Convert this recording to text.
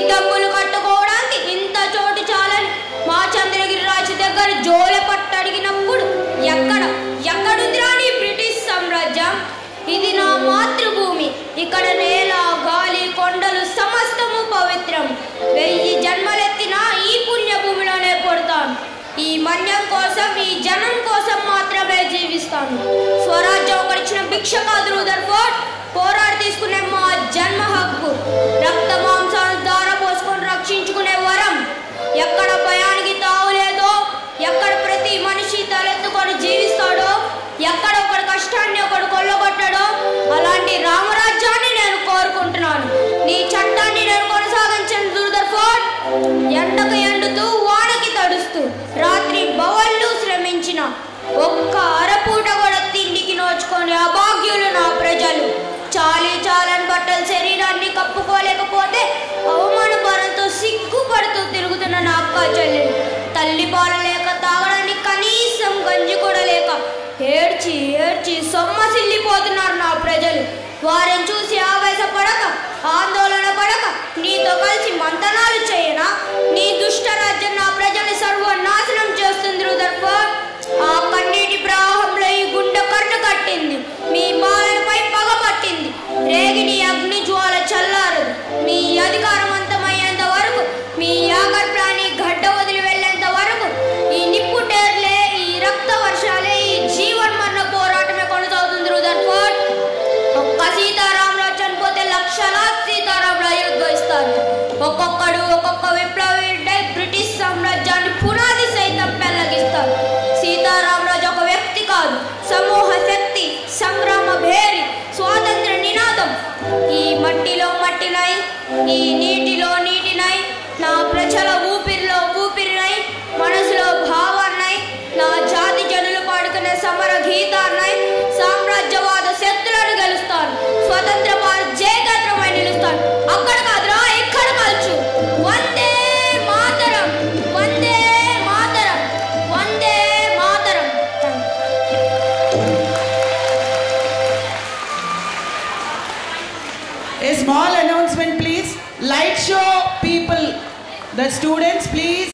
దమ్ములు కట్టుకోవడానికి ఇంత చోటు చాలని మా చంద్రగిరి రాజు దగ్గర జోల పట్టు అడిగినప్పుడు ఎక్కడ ఎక్కడుందిరా నీ బ్రిటిష్ సామ్రాజ్యం ఇది నా మాతృభూమి ఇక్కడ నేల గాలి కొండలు సమస్తము పవిత్రం వెయ్యి జన్మలెత్తినా ఈ పుణ్యభూమిలోనే పుడతాను ఈ మన్యం కోసం ఈ జనం కోసం మాత్రమే జీవిస్తాను స్వరాజ్యం ఒకరిచ్చిన భిక్ష కాదు రూదర్ఫోర్డ్ పోరాడి తీసుకునే మా జన్మ హక్కు రక్త మాంసాలు దార పోసుకొని రక్షించుకునే వరం ఎక్కడ భయానికి తావు లేదో ఎక్కడ ప్రతి మనిషి తలెత్తుకొని జీవిస్తాడో ఎక్కడ ఒకడు కష్టాన్ని ఒకడు కొల్లగొట్టాడో అలాంటి రామరాజ్యాన్ని నేను కోరుకుంటున్నాను నీ చట్టాన్ని నేను కొనసాగించను దూరదర్ఫోర్డ్ ఎండకు ఎండుతూ వానకి తడుస్తూ రాత్రి బవళ్ళు శ్రమించిన ఒక్క అరపూట కూడా తిండికి నోచుకొని అభాగ్యులు నా ప్రజలు చాలీ చాలని బట్టలు శరీరాన్ని కప్పుకోలేకపోతే అవమాన భారంతో సిగ్గుపడుతూ తిరుగుతున్న నా అక్క చెల్లెలు తల్లి పాలు లేక తాగడానికి కనీసం గంజి కూడా లేక ఏడ్చి ఏడ్చి సొమ్మసిల్లిపోతున్నారు నా ప్రజలు వారిని చూసి ఆవేశపడక ఆందోళన పడక నీతో కలిసి మంతనాలు చేయనా నీ దుష్ట రాజ్యం నా ప్రజల్ని సర్వనాశనం చేస్తుంది రుదర్ఫోర్డ్ ఆ కన్నీటి ప్రవాహంలో ఈ గుండె కర్ణ కట్టింది మీ పాలనపై పగ పట్టింది రేగిని అగ్ని జ్వాల చల్లారదు మీ అధికారవంతమయ్యేంత వరకు మీ యాగర్ ప్రాణి గడ్డ వదిలి వెళ్ళేంత వరకు ఈ నిప్పుటేర్లే ఈ రక్త వర్షాలే ఈ జీవన్మరణ పోరాటమే కొనసాగుతుంది రుదర్ఫోర్డ్ ఒక్క సీతారామరావు చనిపోతే లక్షలాది సీతారామరాజు ఉద్భవిస్తారు ఒక్కొక్కడు ఒక్కొక్క విప్లవీడై బ్రిటిష్ సామ్రాజ్యాన్ని పునాది సైతం పెళ్లగిస్తారు సీతారామరాజు ఒక వ్యక్తి కాదు సమూహ శక్తి సంగ్రామ భేరి స్వాతంత్ర నినాదం ఈ మట్టిలో మట్టినై ఈ నీటిలో నీటినై నా ప్రజల ఊపిరిలో ఊపిరినై మనసులో భావాన్నై నా జాతి జనులు పాడుకునే సమర గీతాన్నై సామ్రాజ్యవాద శక్తులను గెలుస్తాను స్వతంత్ర భారత్ జయగాత్రమై నిలుస్తాను అక్కడ కాదురా ఇక్కడ కాల్చు వందే మాతరం వందే మాతరం వందే మాతరం A small announcement, please. Light show people, the students, please.